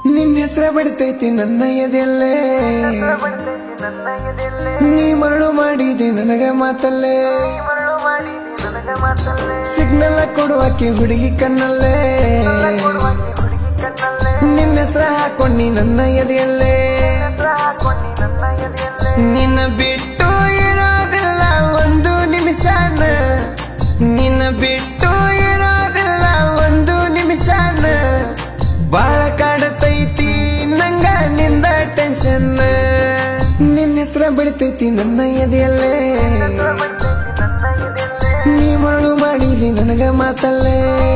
ನಿನ್ನ ಹೆಸರ ಬಡಿತೈತಿ ನನ್ನ ಎದೆಯಲ್ಲೇ ನೀ ಮರಳು ಮಾಡಿದೆ ನನಗ ಮಾತಲ್ಲೇ ಸಿಗ್ನಲ್ ಕೊಡುವಕ್ಕೆ ಹುಡುಗಿ ಕಣ್ಣಲ್ಲೇ ನಿನ್ನ ಹೆಸರ ಹಾಕೊಂಡಿ ನನ್ನ ಎದೆಯಲ್ಲೇ ನಿನ್ನ ಬಿಟ್ಟು ಇರೋದಿಲ್ಲ ಒಂದು ನಿಮಿಷನ ನಿನ್ನ ಬಿಟ್ಟು ಇರೋದಿಲ್ಲ ಒಂದು ನಿಮಿಷನ ಬಾಳ ಕಾಡತೈತಿ ನಂಗ ನಿಂದ ಟೆನ್ಷನ್ ನಿನ್ನ ಹೆಸರ ಬೆಳಿತೈತಿ ನನ್ನ ಎದೆಯಲ್ಲೇ ನೀ ಮರಳು ಮಾಡಿದಿ ನನಗ ಮಾತಲ್ಲೇ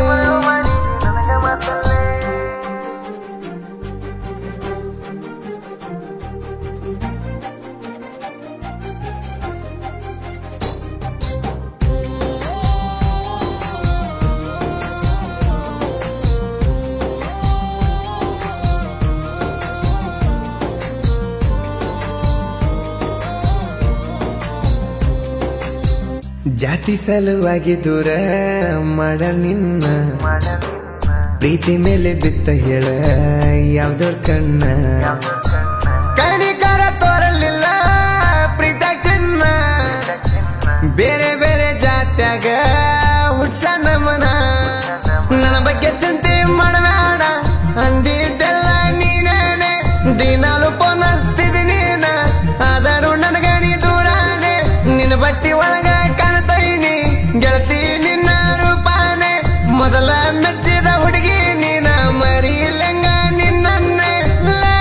ಜಾತಿ ಸಲುವಾಗಿ ದೂರ ಮಾಡ ನಿನ್ನ ಪ್ರೀತಿ ಮೇಲೆ ಬಿತ್ತ ಹೇಳ ಯಾವ್ದೋರ್ ಕಣ್ಣ ಕಣಿಕರ ತೋರಲಿಲ್ಲ ಪ್ರೀತ ಚಿನ್ನ ಬೇರೆ ಬೇರೆ ಜಾತ್ಯಾಗ ಹುಟ್ಸ ನಮನ ನನ್ನ ಬಗ್ಗೆ ಚಿಂತೆ ಮಾಡಬೇಡ ಅಂದಿದ್ದೆಲ್ಲ ನೀನೇನೆ ದಿನಾಲು ಪೋನಸ್ತಿದಿ ನೀನ ಆದರೂ ನನಗ ನೀ ದೂರಾನೆ ನಿನ್ನ ಬಟ್ಟಿ ಒಳಗ ಕಾಣ್ತೈನಿ ಗೆಳತಿ ನಿನ್ನ ರೂಪಾನೆ ಮೊದಲ ಮೆಚ್ಚಿದ ಹುಡುಗಿ ನೀನ ಮರಿಲಂಗ ನಿನ್ನನ್ನೇ ಲೇ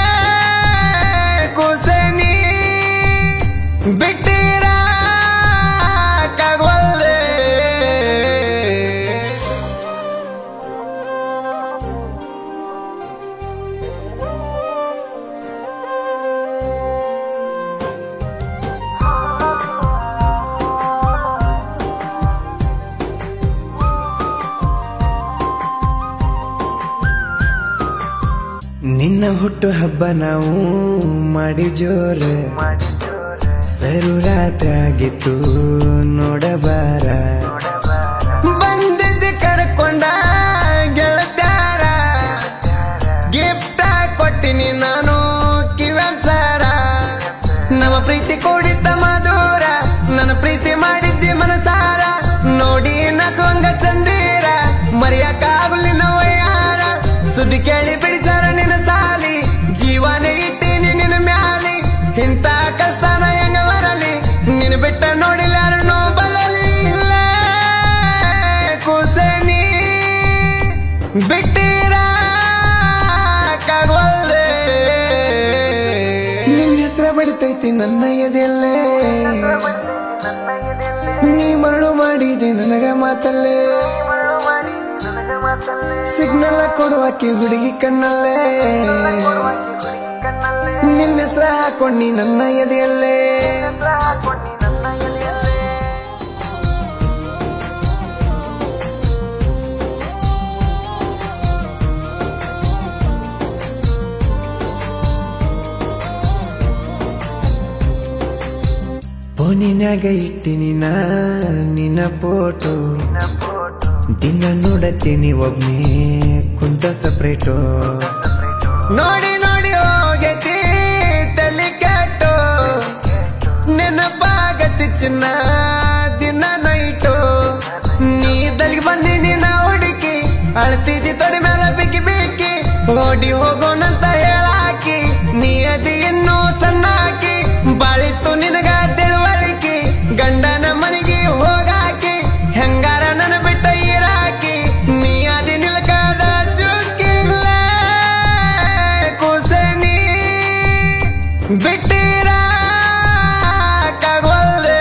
ಕೂಸನಿ ಬಿಟ್ಟಿರ ಕಾಗೋಲ್ದೆ ನಿನ್ನ ಹುಟ್ಟು ಹಬ್ಬ ನಾವು ಮಾಡಿ ಜೋರ ಸರು ರಾತ್ರಿ ಆಗಿತ್ತು ನೋಡಬಾರ ಬಂದಿದ್ದು ಕರ್ಕೊಂಡ ಗೆಳತ್ಯಾರ ಗಿಫ್ಟ ಕೊಟ್ಟಿನಿ ನಾನು ಕಿವಂಸಾರ ನಮ್ಮ ಪ್ರೀತಿ ಕೂಡಿದ್ದ ಮಧುರ ನನ್ನ ಪ್ರೀತಿ ಮಾಡಿದ್ದಿ ಮನಸಾರ ನೋಡಿ ನಸುವಂಗ ಚಂದೀರ ಮರೆಯಕ್ಕಾಗುಲಿನ ವಯ್ಯಾರ ಸುದ್ದಿ ಕೇಳಿ ಬಿಡಿಸಾರ ನಿನ್ನ ಸಾಲಿ ಜೀವನೇ ಇಟ್ಟೀನಿ ನಿನ್ನ ಮ್ಯಾಲಿ ಇಂಥ ಕಷ್ಟನ ಹೆಂಗ ಬರಲಿ ನಿನ್ನ ಬಿಟ್ಟ ನೋಡಿಲ್ಲ ಯಾರನ್ನೋ ಬದಲಿ ಕೂಸನಿ ಬಿಟ್ಟಿರ ಕಾಗೋಲ್ದೆ ನಿನ್ನ ಹೆಸರ ಬಡಿತೈತಿ ನನ್ನ ಎದೆಯಲ್ಲೇ ನೀ ಮರಳು ಮಾಡಿದೆ ನನಗ ಮಾತಲ್ಲೇ ಸಿಗ್ನಲ್ ಕೊಡುವಕ್ಕೆ ಹುಡುಗಿ ಕಣ್ಣಲ್ಲೇ ನಿನ್ನ ಹೆಸರ ಹಾಕೊಂಡಿ ನನ್ನ ಎದೆಯಲ್ಲೇ ಫೋನಿನಾಗ ಇಟ್ಟಿನಿ ನಾ ನಿನ್ನ ಫೋಟೋ ದಿನ ನೋಡತ್ತೀನಿ ಒಬ್ನೇ ಕುಂತ ಸಪ್ರೇಟು ನೋಡಿ ನೋಡಿ ಹೋಗೈತಿ ತಲೆ ಕೆಟ್ಟು ನೆನಪಾಗತಿ ಚಿನ್ನ ದಿನ ನೈಟು ನೀ ದಲಿಗೆ ಬಂದಿನಿ ನಾ ಹುಡುಕಿ ಅಳ್ತಿದ್ದಿ ತೊಡೆ ಮೇಲೆ ಬಿಕ್ಕಿ ಬಿಕ್ಕಿ ಓಡಿ ಹೋಗೋಣಂತ ಹೇಳಾಕಿ ನೀ ಅದಿ ಇನ್ನೂ ಸಣ್ಣಾಕಿ ಬಾಳಿತ್ತು ನಿನಗ ತಿಳುವಳಿಕೆ ಗಂಡನ ಮನೆಗೆ ಹೋಗಾಕಿ ಹೆಂಗಾರ ನನ್ನ ಬಿಟ್ಟ ಇರಾಕಿ ನೀ ಅದಿ ನಿಲ್ಕದ ಚುಕ್ಕಿಲ್ಲ ಕೂಸನಿ ಬಿಟ್ಟಿರ ಕಾಗೋಲ್ದೆ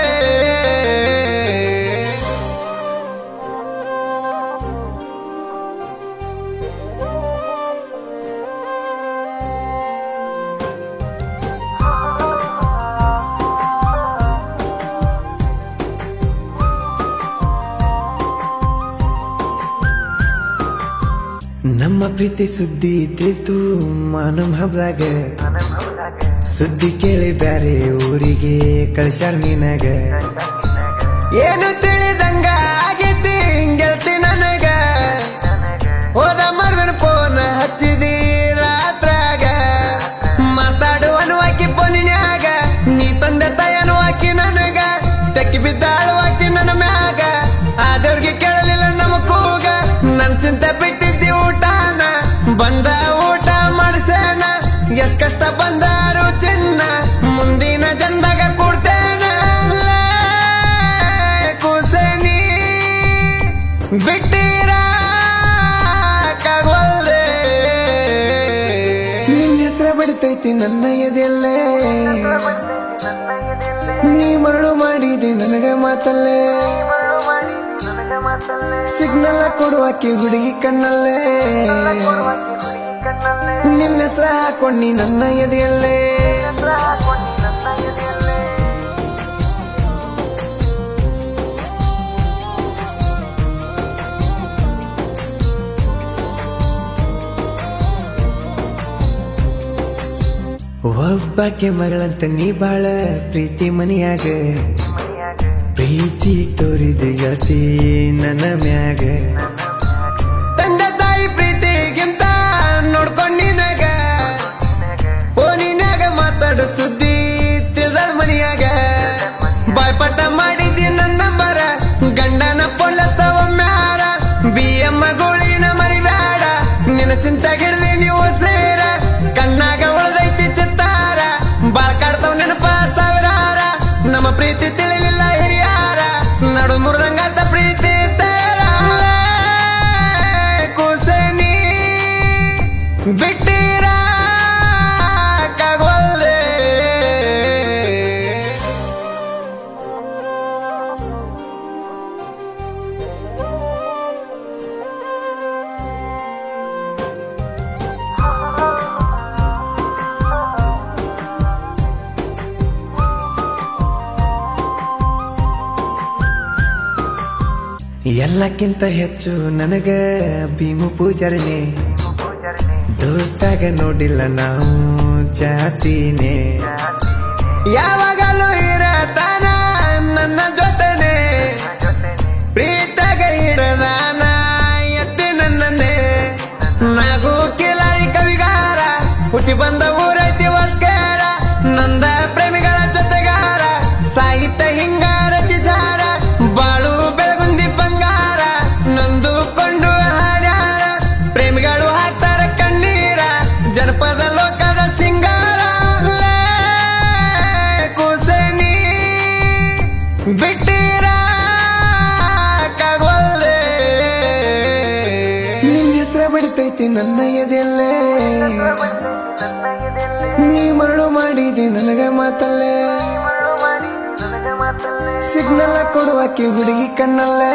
ನಮ್ಮ ಪ್ರೀತಿ ಸುದ್ದಿ ತಿಳಿತು ಮಾನವ ಹಬ್ಬದಾಗ ಸುದ್ದಿ ಕೇಳಿ ಬ್ಯಾರೆ ಊರಿಗೆ ಕಳಿಸ್ಯಾರ ನಿನಗ ಏನು ತಿಳಿದಂಗ ಆಗೈತಿ ಗೆಳತಿ ನನಗ ಹೋದ ಮರ್ದನ ಫೋನ್ ಹಚ್ಚಿದಿ ರಾತ್ರ ಬಿಟ್ಟಿರಾಗವಲ್ದೆ ನಿನ್ನ ಹೆಸರ ಬಡಿತೈತಿ ನನ್ನ ಎದೆಯಲ್ಲೇ ನೀ ಮರಳು ಮಾಡಿದಿ ನನಗ ಮಾತಲ್ಲೇ ಸಿಗ್ನಲ್ ಕೊಡುವಾಕಿ ಹುಡುಗಿ ಕಣ್ಣಲ್ಲೇ ನಿನ್ನ ಹೆಸರ ಹಾಕೊಂಡಿ ನನ್ನ ಎದೆಯಲ್ಲೇ ಒಬ್ಬಾಕೆ ಮಗಳಂತ ನೀ ಬಾಳ ಪ್ರೀತಿ ಮನಿಯಾಗ ಪ್ರೀತಿ ತೋರಿದ ಗೆಳತಿ ನನ್ನ ಮ್ಯಾಗ ತಂದೆ ತಾಯಿ ಪ್ರೀತಿಗಿಂತ ನೋಡ್ಕೊಂಡ್ ನಿನಗ ಫೋನಿನ್ಯಾಗ ಮಾತಾಡೋ ಸುದ್ದಿ ತಿಳಿದ ಮನಿಯಾಗ ಬಾಯ್ಪಟ್ಟ ಮಾಡಿದಿ ನನ್ನ ನಂಬರ ಗಂಡನ ಪೊಲಸ ಒಮ್ಮ್ಯಾರ ಬಿ ಎಮ್ಮ ಗೋಳಿನ ಮರಿಬೇಡ ನಿನ್ನ ಚಿಂತ ಹಿಡ್ದಿ ನೀವು ಸೇರ ಕಣ್ಣಾಗ ಉಳ್ದೈತಿ ಚಿತ್ತಾರ ಬಾಳ್ ಕಾಡ್ತಾವ್ ನೆನಪ ಸಾವಿರಾರ ನಮ್ಮ ಪ್ರೀತಿ ತಿಳಿಲಿಲ್ಲ ಹಿರಿಯಾರ ನಡು ಮುರಿದಂಗಾತ ಪ್ರೀತಿ ತೇರ ಕುಸನಿ ಬಿಟ್ಟಿರಾಗವಲ್ದೆ ಎಲ್ಲಕ್ಕಿಂತ ಹೆಚ್ಚು ನನಗ ಭೀಮು ಪೂಜಾರನೆ ದೋಸ್ತಾಗ ನೋಡಿಲ್ಲ ನಾವು ಜಾತಿನೇ ಯಾವಾಗಲೂ ಇರತಾನ ನನ್ನ ಜೊತೆನೆ ಪ್ರೀತಾಗ ಇಡದಾನ ಎತ್ತಿ ನನ್ನನ್ನೇ ನಾಗೂ ಕಿಲಾರಿ ಕವಿಗಾರ ಹುಟ್ಟಿ ಬಂದ ಊರೈತಿ ವಸ್ಕಾರ ನಂದ ಪ್ರೇಮಿಗಳ ಜೊತೆಗಾರ ಸಾಹಿತ್ಯ ಹಿಂಗ ರಚಿಸಾರ ಬಾಳು ಬೆಳಗುಂದಿ ಬಂಗಾರ ನಂದು ಕೊಂಡು ಹಾಡ್ಯಾರ ಪ್ರೇಮಿಗಳು ಹಾಕ್ತಾರ ಕಣ್ಣೀರ ಜನಪದ ಲೋಕದ ಸಿಂಗಾರ ಲೇ ಕುಸನಿ ಬಿಟ್ಟಿರಾಗವಲ್ದೆ ನಿನ್ನ ಹೆಸರ ಬಡಿತೈತಿ ನನ್ನ ಎದೆಯಲ್ಲೇ ನೀ ಮರಳು ಮಾಡಿದಿ ನನಗ ಮಾತಲ್ಲೇ ಸಿಗ್ನಲ್ ಕೊಡುವಾಕಿ ಹುಡುಗಿ ಕಣ್ಣಲ್ಲೇ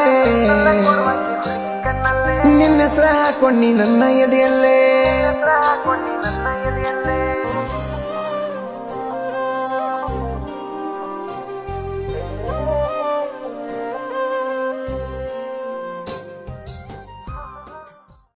ನಿನ್ನ ಹೆಸರ ಹಾಕೊಂಡಿ ನನ್ನ ಎದೆಯಲ್ಲೇ